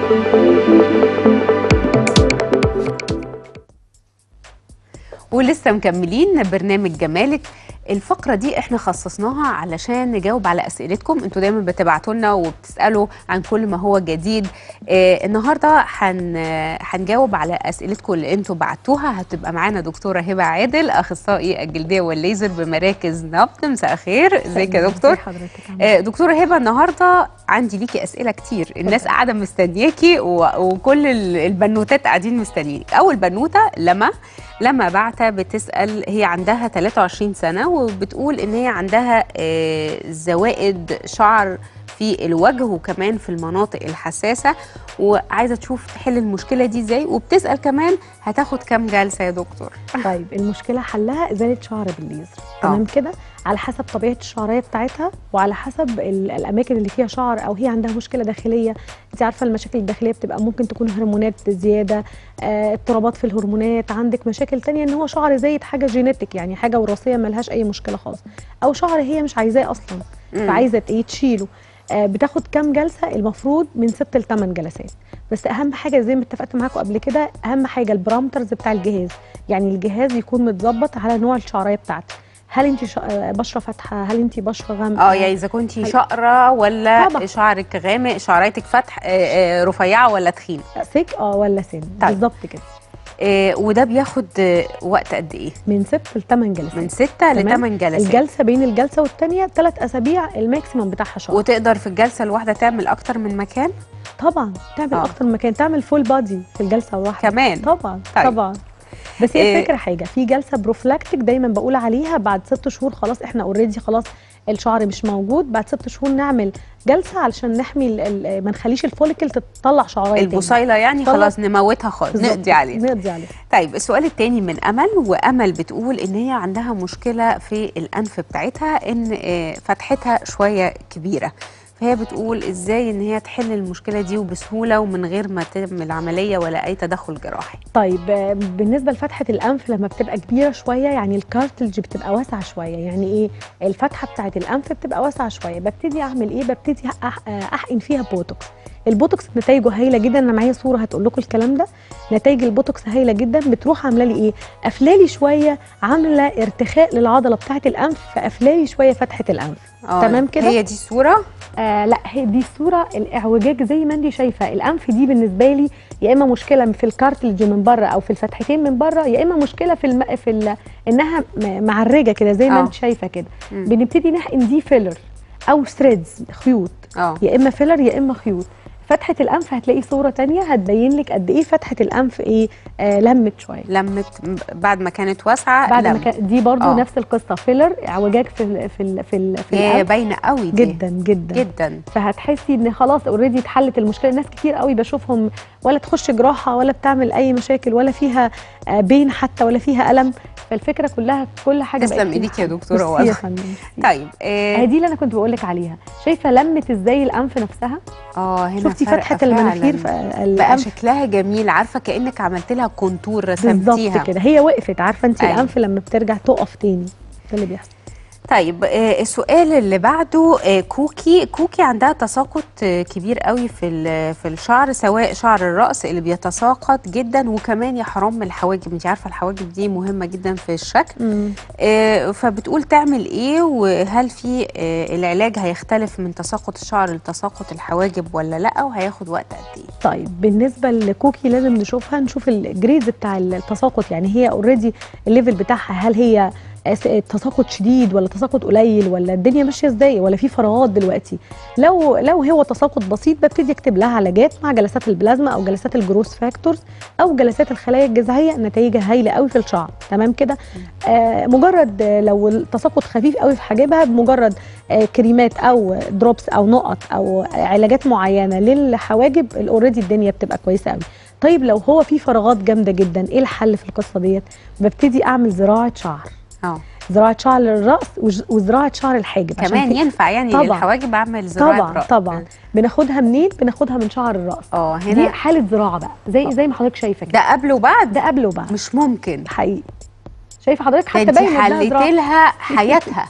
ولسه مكملين برنامج جمالك الفقرة دي احنا خصصناها علشان نجاوب على اسئلتكم انتوا دايما بتبعتوا لنا وبتسالوا عن كل ما هو جديد اه النهارده هن هنجاوب على اسئلتكم اللي انتوا بعتوها هتبقى معانا دكتوره هبه عادل اخصائي الجلديه والليزر بمراكز نبض مساء خير ازيك يا دكتور حضرتك آه، دكتوره هبه النهارده عندي ليكي اسئله كتير الناس قاعده مستنياكي و- وكل ال- البنوتات قاعدين مستنيينك اول بنوته لما لما بعتة بتسال هي عندها 23 سنه وبتقول ان هي عندها آه، زوائد شعر في الوجه وكمان في المناطق الحساسه وعايزه تشوف تحل المشكله دي ازاي وبتسال كمان هتاخد كام جلسه يا دكتور طيب المشكله حلها ازاله شعر بالليزر تمام كده على حسب طبيعه الشعريه بتاعتها وعلى حسب ال- الاماكن اللي فيها شعر او هي عندها مشكله داخليه انت عارفه المشاكل الداخليه بتبقى ممكن تكون هرمونات زياده آه، اضطرابات في الهرمونات عندك مشاكل تانية ان هو شعر زايد حاجه جينيتك يعني حاجه وراثيه ملهاش اي مشكله خالص او شعر هي مش عايزاه اصلا مم. فعايزه ايه تشيله آه، بتاخد كام جلسه المفروض من ست لثمان جلسات بس اهم حاجه زي ما اتفقت معاكم قبل كده اهم حاجه البرامترز بتاع الجهاز يعني الجهاز يكون متظبط على نوع الشعريه بتاعتك هل انت ش... آه، بشره فاتحه هل انت بشره غامقه اه يعني اذا كنتي هل- شقره ولا طبعا. شعرك غامق شعريتك فتح آه، آه، رفيعه ولا تخينه سك اه ولا سن طيب. بالظبط كده آه، وده بياخد آه، وقت قد ايه من ست لثمان جلسات من ستة تمام. لثمان جلسات الجلسه بين الجلسه والثانيه ثلاث اسابيع الماكسيمم بتاعها شهر وتقدر في الجلسه الواحده تعمل اكتر من مكان طبعا تعمل آه. اكتر من مكان تعمل فول بادي في الجلسه الواحده كمان طبعا طيب. طبعا بس هي إيه. الفكره حاجه في جلسه بروفلاكتيك دايما بقول عليها بعد ست شهور خلاص احنا اوريدي خلاص الشعر مش موجود بعد ست شهور نعمل جلسه علشان نحمي ال- ال- ما نخليش الفوليكل تطلع شعرايه تاني. البصيله يعني طلع- خلاص نموتها خالص بالظبط. نقضي عليها نقضي عليها طيب السؤال التاني من امل وامل بتقول ان هي عندها مشكله في الانف بتاعتها ان آه، فتحتها شويه كبيره فهي بتقول ازاي ان هي تحل المشكله دي وبسهوله ومن غير ما تعمل عمليه ولا اي تدخل جراحي طيب آه، بالنسبه لفتحه الانف لما بتبقى كبيره شويه يعني الكارتلج بتبقى واسعه شويه يعني ايه الفتحه بتاعه الانف بتبقى واسعه شويه ببتدي اعمل ايه ببتدي أح- آه، احقن فيها بوتوكس البوتوكس نتائجه هايله جدا انا معايا صوره هتقول لكم الكلام ده نتائج البوتوكس هايله جدا بتروح عامله لي ايه قافلالي شويه عامله ارتخاء للعضله بتاعه الانف فقافلالي شويه فتحه الانف آه، تمام كده؟ هي دي الصوره آه لا هي دي الصوره الاعوجاج زي ما انت شايفه الانف دي بالنسبه لي يا اما مشكله في الكارتلج من بره او في الفتحتين من بره يا اما مشكله في الم... في ال... انها م- معرجه كده زي ما آه. انت شايفه كده مم. بنبتدي نحقن دي فيلر او ثريدز خيوط اه يا اما فيلر يا اما خيوط فتحه الانف هتلاقي صوره تانية هتبين لك قد ايه فتحه الانف ايه آه لمت شويه لمت م- بعد ما كانت واسعه بعد ما لم. كان دي برضو آه. نفس القصه فيلر اعوجاج في ال... في ال... في, ال... في هي الانف باينه قوي دي جدا جدا جدا فهتحسي ان خلاص اوريدي اتحلت المشكله ناس كتير قوي بشوفهم ولا تخش جراحه ولا بتعمل اي مشاكل ولا فيها آه، بين حتى ولا فيها الم فالفكره كلها كل حاجه تسلم بقت فيها إيديك يا حل. دكتورة ميرسي والله. يا فندم ميرسي. طيب آه، هي دي اللي انا كنت بقول لك عليها شايفه لمت ازاي الانف نفسها اه هنا شفتي فرقة فتحه فعلاً. المناخير في بقى الانف شكلها جميل عارفه كانك عملت لها كونتور بالظبط رسمتيها كده هي وقفت عارفه انت أيوة. الانف لما بترجع تقف تاني ده اللي بيحصل طيب آه، السؤال اللي بعده آه، كوكي كوكي عندها تساقط آه، كبير قوي في ال- في الشعر سواء شعر الراس اللي بيتساقط جدا وكمان يا حرام من الحواجب انت عارفه الحواجب دي مهمه جدا في الشكل آه، فبتقول تعمل ايه وهل في آه، العلاج هيختلف من تساقط الشعر لتساقط الحواجب ولا لا وهياخد وقت قد ايه طيب بالنسبه لكوكي لازم نشوفها نشوف الجريدز بتاع التساقط يعني هي اوريدي الليفل بتاعها هل هي أس- تساقط شديد ولا تساقط قليل ولا الدنيا ماشيه ازاي ولا في فراغات دلوقتي لو لو هو تساقط بسيط ببتدي اكتب لها علاجات مع جلسات البلازما او جلسات الجروس فاكتورز او جلسات الخلايا الجذعيه نتائجها هايله قوي في الشعر تمام كده آه مجرد آه، لو التساقط خفيف قوي في حاجبها بمجرد آه كريمات او دروبس او نقط او علاجات معينه للحواجب اوريدي الدنيا بتبقى كويسه قوي طيب لو هو في فراغات جامده جدا ايه الحل في القصه ديت ببتدي اعمل زراعه شعر اه زراعه شعر للراس وج- وزراعه شعر الحاجب عشان كمان في- ينفع يعني طبعاً. للحواجب اعمل زراعه طبعا رأس. طبعا بناخدها منين بناخدها من شعر الراس اه دي هنا حاله زراعه بقى زي زي ما حضرتك شايفه كده ده قبل وبعد ده قبل وبعد مش ممكن حقيقي شايفه حضرتك ده حتى انت باين إنها حليتي زراعة. لها حياتها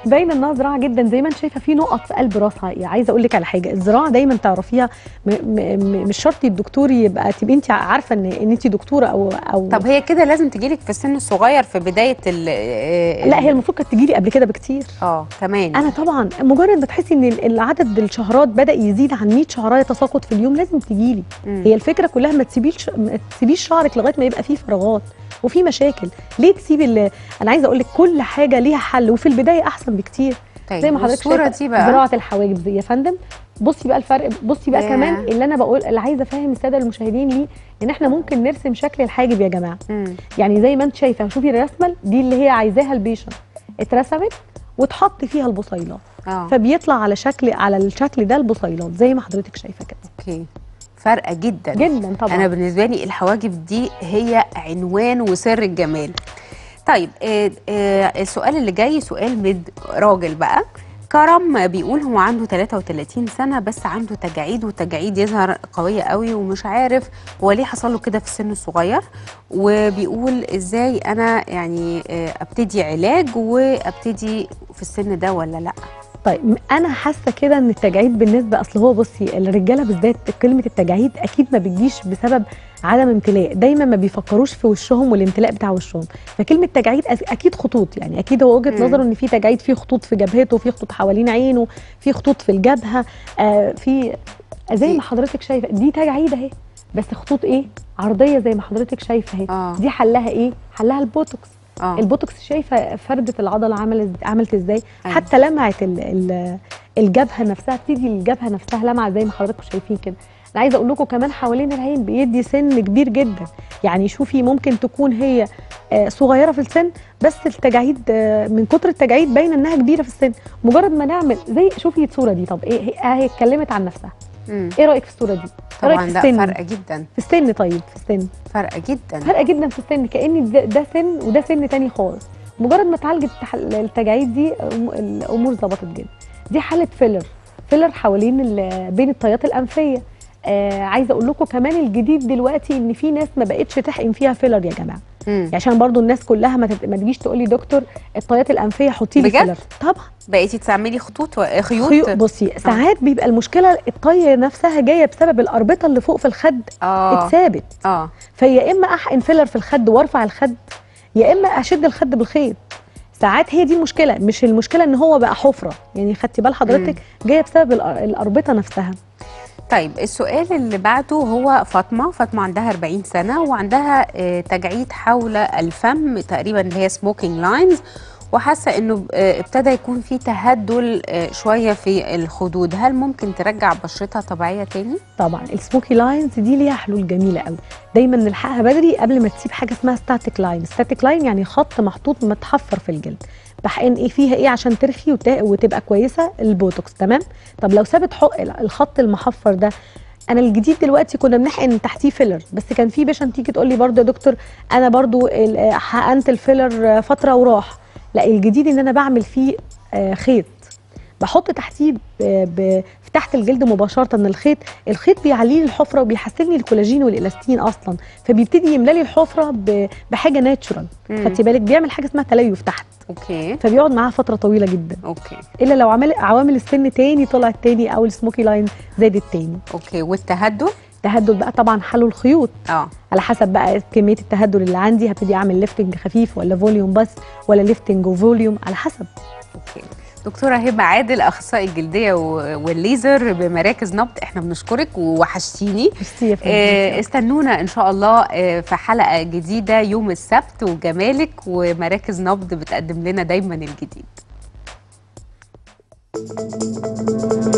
باينه انها زراعه جدا زي ما انت شايفه في نقط في قلب راسها يعني عايزه اقول لك على حاجه الزراعه دايما تعرفيها م م م مش شرط الدكتور يبقى تبقي انت عارفه ان ان انت دكتوره او او طب هي كده لازم تجيلك في السن الصغير في بدايه ال لا هي المفروض كانت تجيلي قبل كده بكتير اه كمان انا طبعا مجرد ما تحسي ان ال- عدد الشهرات بدا يزيد عن 100 شعرايه تساقط في اليوم لازم تجيلي مم. هي الفكره كلها ما تسيبيش ما تسيبيش شعرك لغايه ما يبقى فيه فراغات وفي مشاكل ليه تسيبي ال- انا عايزه اقول لك كل حاجه ليها حل وفي البدايه احسن بكتير طيب زي ما حضرتك الصوره شايفة دي بقى زراعه الحواجب دي يا فندم بصي بقى الفرق بصي بقى ياه. كمان اللي انا بقول اللي عايزه افهم الساده المشاهدين ليه ان احنا ممكن نرسم شكل الحاجب يا جماعه مم. يعني زي ما انت شايفه شوفي الرسمه دي اللي هي عايزاها البيشن اترسمت واتحط فيها البصيلات اه فبيطلع على شكل على الشكل ده البصيلات زي ما حضرتك شايفه كده اوكي فارقه جدا جدا طبعا انا بالنسبه لي الحواجب دي هي عنوان وسر الجمال طيب آه آه السؤال اللي جاي سؤال من راجل بقى كرم بيقول هو عنده 33 سنة بس عنده تجاعيد وتجاعيد يظهر قوية قوي ومش عارف هو ليه حصل له كده في السن الصغير وبيقول ازاي انا يعني آه، ابتدي علاج وابتدي في السن ده ولا لا طيب م- انا حاسه كده ان التجاعيد بالنسبه اصل هو بصي الرجاله بالذات كلمه التجاعيد اكيد ما بتجيش بسبب عدم امتلاء دايما ما بيفكروش في وشهم والامتلاء بتاع وشهم فكلمه تجاعيد أس- اكيد خطوط يعني اكيد هو وجهه مم. نظره ان في تجاعيد في خطوط في جبهته في خطوط حوالين عينه في خطوط في الجبهه آه في زي في- ما حضرتك شايفه دي تجاعيد اهي بس خطوط ايه عرضيه زي ما حضرتك شايفه اهي اه دي حلها ايه حلها البوتوكس اه البوتوكس شايفه فرده العضله عملت عملت ازاي أيوة. حتى لمعه ال ال الجبهه نفسها بتدي الجبهه نفسها لمعه زي ما حضراتكم شايفين كده انا عايزه اقول لكم كمان حوالين العين بيدي سن كبير جدا يعني شوفي ممكن تكون هي آه، صغيره في السن بس التجاعيد آه، من كتر التجاعيد باينه انها كبيره في السن مجرد ما نعمل زي شوفي الصوره دي طب ايه هي هي اتكلمت عن نفسها مم. ايه رايك في الصوره دي ايه رايك طبعا في لا السن فارقه جدا في السن طيب في السن فارقه جدا فرق جدا في السن كان ده, ده سن وده سن تاني خالص مجرد ما اتعالجت التح- التجاعيد دي أم- الامور ظبطت جدا دي حاله فيلر فيلر حوالين ال- بين الطيات الانفيه آه عايزه اقول لكم كمان الجديد دلوقتي ان في ناس ما بقتش تحقن فيها فيلر يا جماعه مم. يعني عشان برضو الناس كلها ما, تت... ما تجيش تقول لي دكتور الطيات الانفيه حطي لي بجد؟ فيلر طبعا بقيتي تعملي خطوط و... خيوط خيو... بصي ساعات بيبقى المشكله الطيه نفسها جايه بسبب الاربطه اللي فوق في الخد اه اتثابت اه فيا اما احقن فيلر في الخد وارفع الخد يا اما اشد الخد بالخيط ساعات هي دي المشكله مش المشكله ان هو بقى حفره يعني خدتي بال حضرتك جايه بسبب الأ- الاربطه نفسها طيب السؤال اللي بعده هو فاطمه فاطمه عندها 40 سنه وعندها آه، تجاعيد حول الفم تقريبا اللي هي سموكينج لاينز وحاسه انه آه، ابتدى يكون في تهدل آه، شويه في الخدود هل ممكن ترجع بشرتها طبيعيه تاني طبعا السموكي لاينز دي ليها حلول جميله قوي دايما نلحقها بدري قبل ما تسيب حاجه اسمها ستاتيك لاين ستاتيك لاين يعني خط محطوط متحفر في الجلد بحقن ايه فيها ايه عشان ترخي وت- وتبقى كويسه البوتوكس تمام طب لو سابت حق الخط المحفر ده انا الجديد دلوقتي كنا بنحقن تحتيه فيلر بس كان في بيشن تيجي تقول لي برضو يا دكتور انا برضو ال- حقنت الفيلر فتره وراح لا الجديد ان انا بعمل فيه آه، خيط بحط تحتيه ب- ب- في تحت الجلد مباشره الخيط الخيط بيعلي لي الحفره وبيحسن لي الكولاجين والالاستين اصلا فبيبتدي يملى لي الحفره ب- بحاجه ناتشورال مم. خدتي بالك بيعمل حاجه اسمها تليف تحت اوكي فبيقعد معاها فتره طويله جدا اوكي الا لو عمل عوامل السن تاني طلعت تاني او السموكي لاين زادت تاني اوكي والتهدل تهدل بقى طبعا حله الخيوط اه على حسب بقى كميه التهدل اللي عندي هبتدي اعمل ليفتنج خفيف ولا فوليوم بس ولا ليفتنج وفوليوم على حسب اوكي دكتوره هبه عادل اخصائي الجلديه و- والليزر بمراكز نبض احنا بنشكرك ووحشتيني ميرسي يا فندم. آه، استنونا ان شاء الله آه، في حلقه جديده يوم السبت وجمالك ومراكز نبض بتقدم لنا دايما الجديد